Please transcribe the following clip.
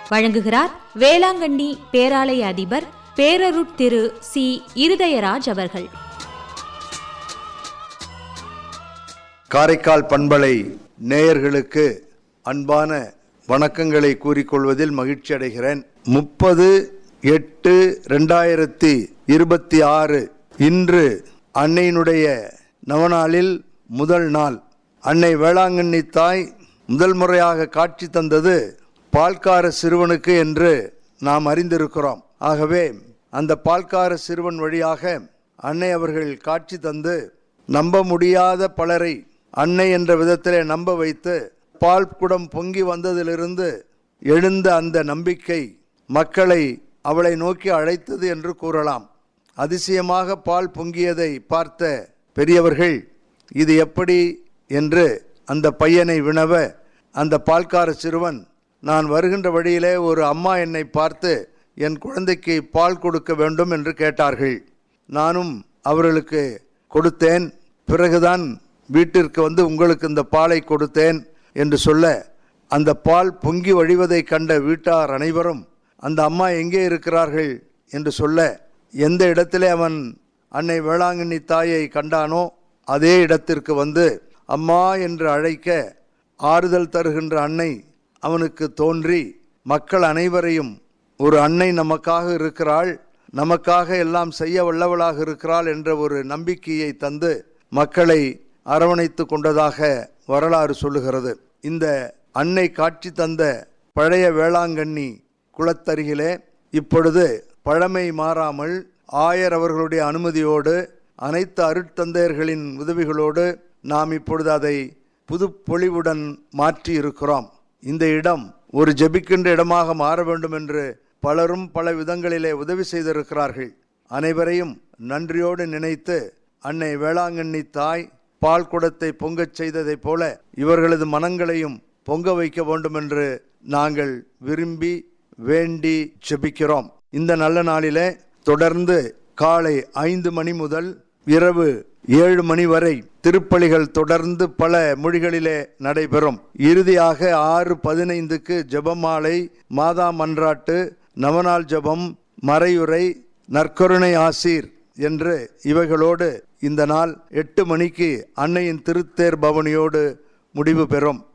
வழங்குகிறார் வேளாங்கண்ணி பேராலய அதிபர் பேரருட் திரு சி இருதயராஜ் அவர்கள் காரைக்கால் பண்பலை நேயர்களுக்கு அன்பான வணக்கங்களை கூறிக்கொள்வதில் மகிழ்ச்சி அடைகிறேன் முப்பது எட்டு ரெண்டாயிரத்தி இருபத்தி ஆறு இன்று அன்னையினுடைய நவநாளில் முதல் நாள் அன்னை வேளாங்கண்ணி தாய் முதல் முறையாக காட்சி தந்தது பால்கார சிறுவனுக்கு என்று நாம் அறிந்திருக்கிறோம் ஆகவே அந்த பால்கார சிறுவன் வழியாக அன்னை அவர்கள் காட்சி தந்து நம்ப முடியாத பலரை அன்னை என்ற விதத்திலே நம்ப வைத்து பால் குடம் பொங்கி வந்ததிலிருந்து எழுந்த அந்த நம்பிக்கை மக்களை அவளை நோக்கி அழைத்தது என்று கூறலாம் அதிசயமாக பால் பொங்கியதை பார்த்த பெரியவர்கள் இது எப்படி என்று அந்த பையனை வினவ அந்த பால்கார சிறுவன் நான் வருகின்ற வழியிலே ஒரு அம்மா என்னை பார்த்து என் குழந்தைக்கு பால் கொடுக்க வேண்டும் என்று கேட்டார்கள் நானும் அவர்களுக்கு கொடுத்தேன் பிறகுதான் வீட்டிற்கு வந்து உங்களுக்கு இந்த பாலை கொடுத்தேன் என்று சொல்ல அந்த பால் பொங்கி வழிவதை கண்ட வீட்டார் அனைவரும் அந்த அம்மா எங்கே இருக்கிறார்கள் என்று சொல்ல எந்த இடத்திலே அவன் அன்னை வேளாங்கண்ணி தாயை கண்டானோ அதே இடத்திற்கு வந்து அம்மா என்று அழைக்க ஆறுதல் தருகின்ற அன்னை அவனுக்கு தோன்றி மக்கள் அனைவரையும் ஒரு அன்னை நமக்காக இருக்கிறாள் நமக்காக எல்லாம் செய்ய வல்லவளாக இருக்கிறாள் என்ற ஒரு நம்பிக்கையை தந்து மக்களை அரவணைத்து கொண்டதாக வரலாறு சொல்லுகிறது இந்த அன்னை காட்சி தந்த பழைய வேளாங்கண்ணி குளத்தருகிலே இப்பொழுது பழமை மாறாமல் ஆயர் அவர்களுடைய அனுமதியோடு அனைத்து அருட்தந்தையர்களின் உதவிகளோடு நாம் இப்பொழுது அதை புது பொலிவுடன் மாற்றி இருக்கிறோம் இந்த இடம் ஒரு ஜெபிக்கின்ற இடமாக மாற வேண்டும் என்று பலரும் பல விதங்களிலே உதவி செய்திருக்கிறார்கள் அனைவரையும் நன்றியோடு நினைத்து அன்னை வேளாங்கண்ணி தாய் பால் குடத்தை பொங்கச் செய்ததைப் போல இவர்களது மனங்களையும் பொங்க வைக்க வேண்டும் என்று நாங்கள் விரும்பி வேண்டி ஜெபிக்கிறோம் இந்த நல்ல நாளிலே தொடர்ந்து காலை ஐந்து மணி முதல் இரவு ஏழு மணி வரை திருப்பலிகள் தொடர்ந்து பல மொழிகளிலே நடைபெறும் இறுதியாக ஆறு பதினைந்துக்கு ஜெபமாலை மாதா மன்றாட்டு நவநாள் ஜெபம் மறையுறை நற்கருணை ஆசீர் என்று இவைகளோடு இந்த நாள் எட்டு மணிக்கு அன்னையின் திருத்தேர் பவனியோடு முடிவு பெறும்